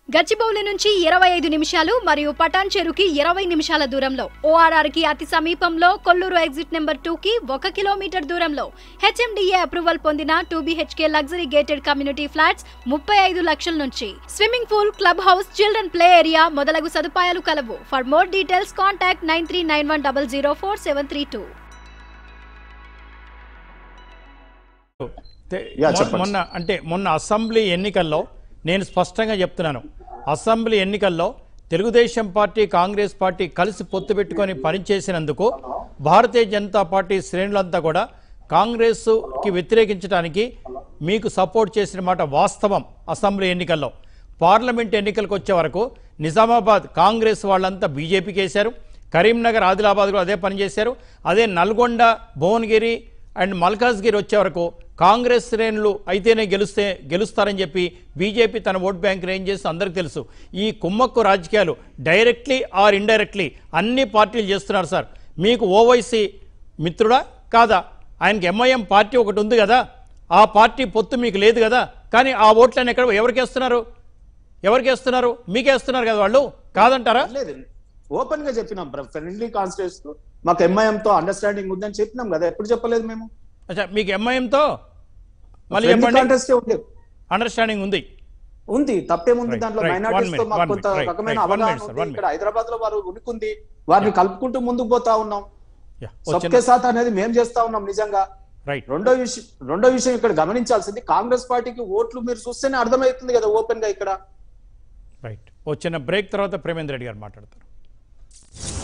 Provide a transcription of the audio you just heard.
గచ్చిబౌలి నుంచి ఇరవై ఐదు నిమిషాలు మరియు పటాన్ చెరుకి ఇరవై నిమిషాల దూరంలో ఓఆర్ఆర్ కి అతి సమీపంలో కొల్లూరు ఎగ్జిట్ నెంబర్ టూ కి ఒక కిలోమీటర్ దూరంలో హెచ్ఎండిఏ అప్రూవల్ పొందిన two BHK luxury gated community flats ముప్పై ఐదు లక్షల నుంచి swimming pool club house children play area మొదలగు సదుపాయాలు కలవు for more details contact nine three nine one double zero four seven three two తే- యా, మొ- చెప్పండి. మొన్న అంటే మొన్న అసెంబ్లీ ఎన్నికల్లో నేను స్పష్టంగా చెప్తున్నాను అసెంబ్లీ ఎన్నికల్లో తెలుగుదేశం పార్టీ కాంగ్రెస్ పార్టీ కలిసి పొత్తు పెట్టుకొని పనిచేసినందుకు భారతీయ జనతా పార్టీ శ్రేణులంతా కూడా కాంగ్రెస్కి వ్యతిరేకించడానికి మీకు సపోర్ట్ చేసిన మాట వాస్తవం అసెంబ్లీ ఎన్నికల్లో పార్లమెంట్ ఎన్నికలకు వచ్చే వరకు నిజామాబాద్ కాంగ్రెస్ వాళ్ళంతా బీజేపీకి వేశారు కరీంనగర్ ఆదిలాబాద్ కూడా అదే పని చేశారు అదే నల్గొండ భువనగిరి అండ్ మల్కాజ్గిరి వచ్చే వరకు కాంగ్రెస్ శ్రేణులు అయితేనే గెలుస్తే గెలుస్తారని చెప్పి బీజేపీ తన ఓట్ బ్యాంక్ ఏం చేస్తే అందరికీ తెలుసు ఈ కుమ్మక్కు రాజకీయాలు డైరెక్ట్లీ ఆర్ ఇండైరెక్ట్లీ అన్ని పార్టీలు చేస్తున్నారు సార్ మీకు ఓవైసీ మిత్రుడా కాదా ఆయనకి ఎంఐఎం పార్టీ ఒకటి ఉంది కదా ఆ పార్టీ పొత్తు మీకు లేదు కదా కానీ ఆ ఓట్లను ఎక్కడ ఎవరికి వేస్తున్నారు ఎవరికి వేస్తున్నారు మీకేస్తున్నారు కదా వాళ్ళు కాదంటారా లేదు ఓపెన్ గా చెప్పినాం ఫ్రెండ్లీ కాన్స్టిట్యూన్స్ మాకు ఎంఐఎం తో అండర్స్టాండింగ్ ఉందని చెప్పినాం కదా ఎప్పుడు చెప్పలేదు మేము అచ్చా మీకు ఎంఐఎంతో మళ్ళీ Friendly చెప్పండి contest ఏ ఉంది అండర్స్టాండింగ్ ఉంది ఉంది తప్పేముంది Right. దాంట్లో One మైనార్టీస్ తో minute, మాకు one కొంత minute, right, రకమైన right. One అవగాహన minute, sir, ఉంది one ఇక్కడ హైదరాబాద్ లో వారు ఉనికుంది వారిని కలుపుకుంటూ ముందుకు పోతా ఉన్నాం Yeah, సబ్కే వచ్చిన సాత్ అనేది మేము చేస్తా ఉన్నాం నిజంగా రైట్ రెండో విషయం రెండో విషయం ఇక్కడ గమనించాల్సింది కాంగ్రెస్ పార్టీకి ఓట్లు మీరు చూస్తేనే అర్థమవుతుంది కదా ఓపెన్ గా ఇక్కడ రైట్ వచ్చిన బ్రేక్ తర్వాత ప్రేమేంద్ర రెడ్డి గారు మాట్లాడతారు